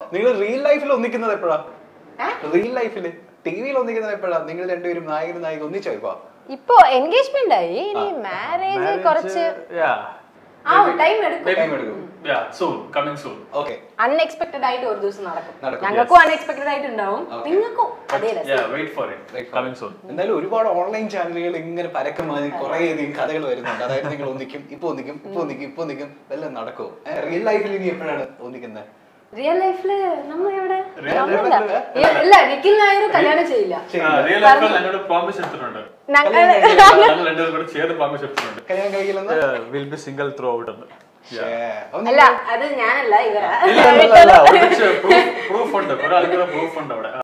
നിങ്ങൾ റിയൽ ലൈഫിൽ ഒന്നിക്കുന്നത് എപ്പോഴാ റിയൽ ലൈഫില് ടിവിയിൽ ഒന്നിക്കുന്നത് എപ്പോഴാ നിങ്ങൾ രണ്ടുപേരും നായകനും നായിക ഒന്നിച്ചോ ഇപ്പൊ ഇപ്പൊ എൻഗേജ്മെന്റ് ആയി ഇനി മാരേജ് കുറച്ച് ആ ടൈം എടുക്കും ടൈം എടുക്കും soon coming soon okay unexpected ആയിട്ട് ഒരു ദിവസം നടക്കും നടക്കും, ഞങ്ങൾക്കും അൺഎക്സ്പെക്ടഡ് ആയിട്ട് ഉണ്ടാവും Okay. നിങ്ങൾക്കും അതേ രസം wait for it coming soon എന്തായാലും ഒരുപാട് ഓൺലൈൻ ചാനലുകൾ ഇങ്ങനെ പരക്കമായി കുറെ അധികം കഥകൾ വരുന്നുണ്ട് അതായത് നിങ്ങൾ ഒന്നിക്കും ഇപ്പൊ ഒന്നിക്കും ഇപ്പൊ ഒന്നിക്കും ഇപ്പൊ ഒന്നിക്കും എല്ലാം നടക്കുമോ റിയൽ ലൈഫിൽ ഇനി എപ്പോഴാണ് ഒന്നിക്കുന്നത് റിയൽ ലൈഫില് നമ്മ എവിടെ Real നമ്മളില്ല. ഇ- ഇല്ല നിഖിൽ നായർ കല്യാണം ചെയ്യില്ല റിയൽ ലൈഫിൽ ഞങ്ങളുടെ പ്രോമിസ് എടുത്തിട്ടുണ്ട് ഞങ്ങൾ ഞങ്ങൾ രണ്ടുപേരും കൂടെ ചേർന്ന് പ്രോമിസ് എടുത്തിട്ടുണ്ട് കല്യാണം കഴിക്കില്ലെന്ന് will be single throughout എന്ന് അല്ല അത് ഞാനല്ല ഇവരാ പ്രൂഫ് ഉണ്ട് കുറെ ആൾക്കാരുടെ പ്രൂഫ് ഉണ്ട് അവിടെ